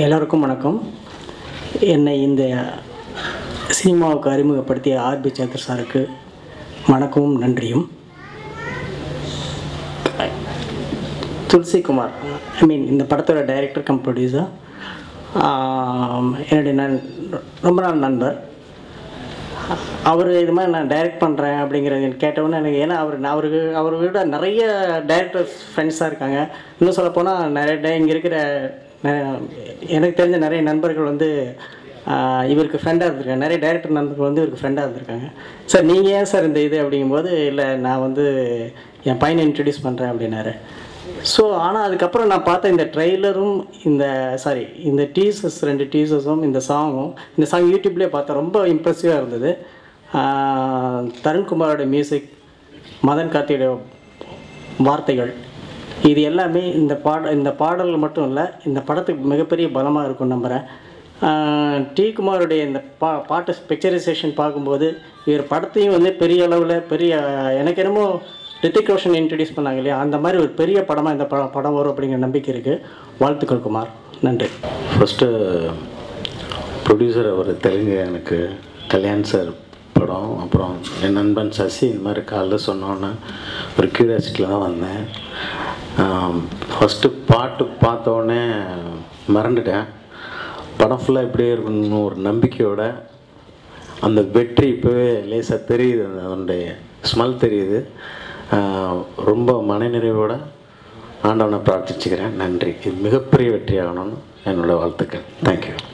எல்லோருக்கும் வணக்கம் என்னை இந்த சினிமாவுக்கு அறிமுகப்படுத்திய ஆர்பி சந்திர சாருக்கு வணக்கமும் நன்றியும் துளசி குமார் ஐ மீன் இந்த படத்தோட டைரக்டர் கம் ப்ரொடியூசர் என்னுடைய நண் ரொம்ப நாள் நண்பர் அவர் இது மாதிரி நான் டைரக்ட் பண்ணுறேன் அப்படிங்கிறது எனக்கு கேட்டவுடனே எனக்கு ஏன்னா அவர் நான் அவருக்கு அவர் விட நிறைய டைரக்டர்ஸ் ஃப்ரெண்ட்ஸாக இருக்காங்க இன்னும் சொல்லப்போனால் நிறைய டை இங்கே இருக்கிற நெ- எனக்கு தெரிஞ்ச நிறைய நண்பர்கள் வந்து ஆஹ், இவருக்கு ஃப்ரெண்டாக இருந்திருக்காங்க நிறைய டைரக்டர் நண்பர்கள் வந்து இவருக்கு ஃப்ரெண்டாக இருந்திருக்காங்க சார் நீங்கள் ஏன் சார் இந்த இது அப்படிங்கும்போது இல்லை நான் வந்து என் பையனை இன்ட்ரடியூஸ் பண்ணுறேன் அப்படின்னாரு ஸோ ஆனால் அதுக்கப்புறம் நான் பார்த்த இந்த ட்ரெய்லரும் இந்த சாரி இந்த டீசர்ஸ் ரெண்டு டீசர்ஸும் இந்த சாங்கும் இந்த சாங் யூடியூப்லேயே பார்த்தேன் ரொம்ப இம்ப்ரெசிவாக இருந்தது ஆஹ் தருண்குமாரோட மியூசிக் மதன் கார்த்தியோட வார்த்தைகள் இது எல்லாமே இந்த பாட இந்த பாடல் மட்டும் இல்லை இந்த படத்துக்கு மிகப்பெரிய பலமாக இருக்கும் நம்புகிறேன் டி குமாருடைய இந்த பா பாட்டு பிக்சரைசேஷன் பார்க்கும்போது இவர் படத்தையும் வந்து பெரிய அளவில் பெரிய எனக்கு என்னமோ ரித்திக் ரோஷன் இன்ட்ரடியூஸ் பண்ணாங்க இல்லையா அந்த மாதிரி ஒரு பெரிய படமாக இந்த படம் படம் வரும் அப்படிங்கிற நம்பிக்கை இருக்குது வாழ்த்துக்கள் குமார் நன்றி ஃபஸ்ட்டு ப்ரொடியூசர் அவர் தெலுங்கு எனக்கு கல்யாண் சார் படம் அப்புறம் என் நண்பன் சசி இந்த மாதிரி காலைல சொன்னோன்னே ஒரு க்யூரியாசிட்டியில் தான் வந்தேன் ஃபஸ்ட்டு பாட்டு பார்த்த உடனே மறந்துட்டேன் படம் ஃபுல்லாக இப்படியே இருக்கணும்னு ஒரு நம்பிக்கையோட அந்த வெற்றி இப்போவே லேசாக தெரியுது அந்த அதனுடைய ஸ்மெல் தெரியுது ஆஹ் ரொம்ப மனநிறைவோட ஆண்டவனை பிரார்த்திச்சுக்கிறேன் நன்றி இது மிகப்பெரிய வெற்றியாகணும்னு என்னோட வாழ்த்துக்கள் தேங்க்யூ